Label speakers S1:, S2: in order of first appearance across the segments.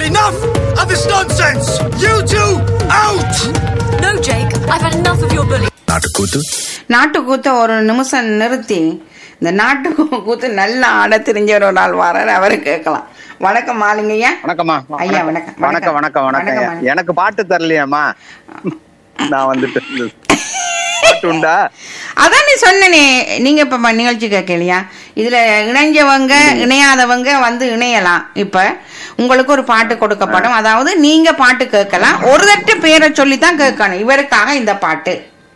S1: Enough of this nonsense! You two, out!
S2: No, Jake, I've had enough of your bullying.
S1: நாட்டுக்கூத்து
S3: நாட்டு கூத்த ஒரு நிமிஷம் நிறுத்தி இந்த நாட்டு கூத்து நல்லா ஆட தெரிஞ்சவர் ஒரு ஆள் வராரு அவரு கேட்கலாம் வணக்கம் மாலிங்கய்யா
S4: வணக்கம்மா
S3: ஐயா, வணக்கம்.
S4: வணக்கம் வணக்கம்
S3: வணக்கம்,
S4: வணக்கம்
S3: வணக்கம்.
S4: எனக்கு பாட்டு தரலையாம்மா நான் வந்துட்டு பாட்டு உண்டா
S3: அதான் நீ சொன்னனே நீங்க இப்ப ம- நிகழ்ச்சி கேட்கலையா இதுல இணைஞ்சவங்க இணையாதவங்க வந்து இணையலாம் இப்ப உங்களுக்கு ஒரு பாட்டு கொடுக்கப்படும் அதாவது நீங்க பாட்டு கேட்கலாம் ஒரு தட்டு பேரை சொல்லித்தான் கேட்கணும் இவருக்காக இந்த பாட்டு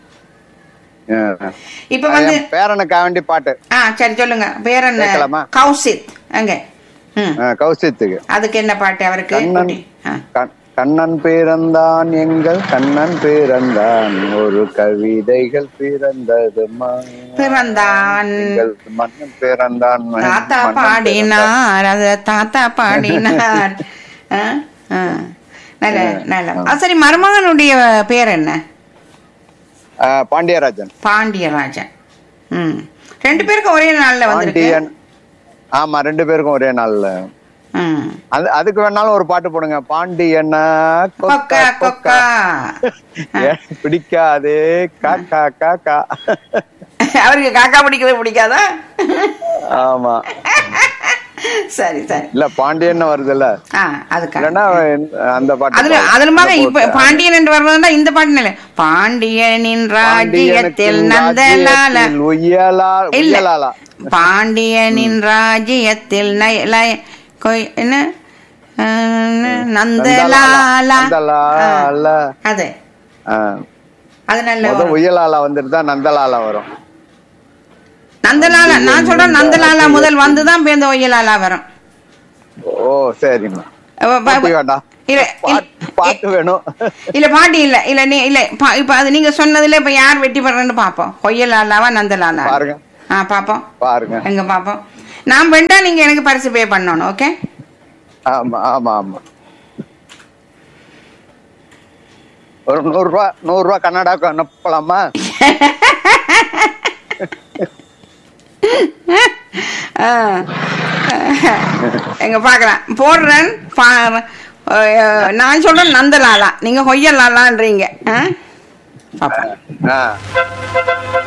S3: இப்ப வந்து
S4: என் பேரனுக்காக வேண்டி பாட்டு
S3: ஆ சரி சொல்லுங்க பேர் என்ன
S4: கேட்கலாமா?
S3: கௌசித் அங்க ம்
S4: ஆ, கௌசித்துக்கு
S3: அதுக்கு என்ன பாட்டு அவருக்கு
S4: கண்ணன்
S3: குட்டி. ஆ.
S4: கண்- கண்ணன் பிறந்தான் எங்கள் கண்ணன் பிறந்தான் ஒரு கவிதைகள் பிறந்ததுமா
S3: பிறந்தான்
S4: எங்கள் மன்னன் பிறந்தான்
S3: தாத்தா
S4: மன்னன் பிறந்தான்.
S3: பாடினார் அது தாத்தா பாடினார் ஆ, ஆ. நல்ல நல்ல ஆ, சரி மருமகனுடைய பேர் என்ன
S4: ஆ, பாண்டியராஜன்
S3: பாண்டியராஜன் ம் ரெண்டு பேருக்கும் ஒரே நாள்ல வந்திருக்கு
S4: பாண்டியன் ஆமா ரெண்டு பேருக்கும் ஒரே நாள்ல
S3: ம்.
S4: அது அதுக்கு வேணாலும் ஒரு பாட்டு போடுங்க பாண்டியன்னா
S3: கொக்கா கொக்கா
S4: ஏன் பிடிக்காதே காக்கா காக்கா
S3: அவருக்கு காக்கா பிடிக்கிறது பிடிக்காதா
S4: ஆமா
S3: சரி சரி
S4: இல்ல பாண்டியன்னு வருதுல்ல
S3: ஆ அதுக்காக
S4: இல்லன்னா அந்த பாட்டு
S3: அதுல
S4: பாடு.
S3: அதுல மக இப்ப
S4: போட்டு.
S3: பாண்டியன் என்று வர்றதுனா இந்த பாட்டு இல்ல பாண்டியனின் ராஜ்யத்தில்
S4: பாண்டியனுக்கு
S3: நந்தலால
S4: ராஜ்யத்தில் உய்யலா
S3: இல்ல
S4: உய்யலாலா
S3: பாண்டியனின் ராஜ்யத்தில் நய- லய- கொய்- என்ன அஹ், நந்தலாலா
S4: நந்தலால
S3: ஆ, அது
S4: ஆ.
S3: அது நல்ல
S4: முத
S3: வரும்.
S4: உய்யலாலா வந்துட்டு தான் நந்தலாலா வரும்
S3: நந்தலாலா நான் சொல்றேன் நந்தலாலா முதல் வந்துதான் இப்ப இந்த ஒய்யலாலா வரும்
S4: ஓ சரிம்மா
S3: அவ- ப-
S4: பாட்டு வேண்டாம்
S3: இல்ல
S4: பாட்டு- பாட்டு வேணும்
S3: இல்ல பாட்டி இல்ல இல்ல நீ இல்ல பா- இப்ப அது நீங்க சொன்னதுல இப்ப யார் வெற்றி பெறன்னு பாப்போம் கொய்யலாலாவா நந்தலாலா
S4: பாருங்க
S3: ஆ பாப்போம்
S4: பாருங்க
S3: எங்க பாப்போம் நான் வேண்டா நீங்க எனக்கு பரிசு பே பண்ணணும் ஓகே
S4: ஆமா ஆமா ஆமா ஒரு நூறு ரூபா நூறு ரூபா கன்னடாவுக்கு அனுப்பலாமா
S3: ஆ. எங்க பாக்கலாம் போடுறேன் பா- அஹ், நான் சொல்றேன் நந்தலாலா நீங்க கொய்யலாலான்றீங்க ஆ? பாப்போம்
S4: ஆ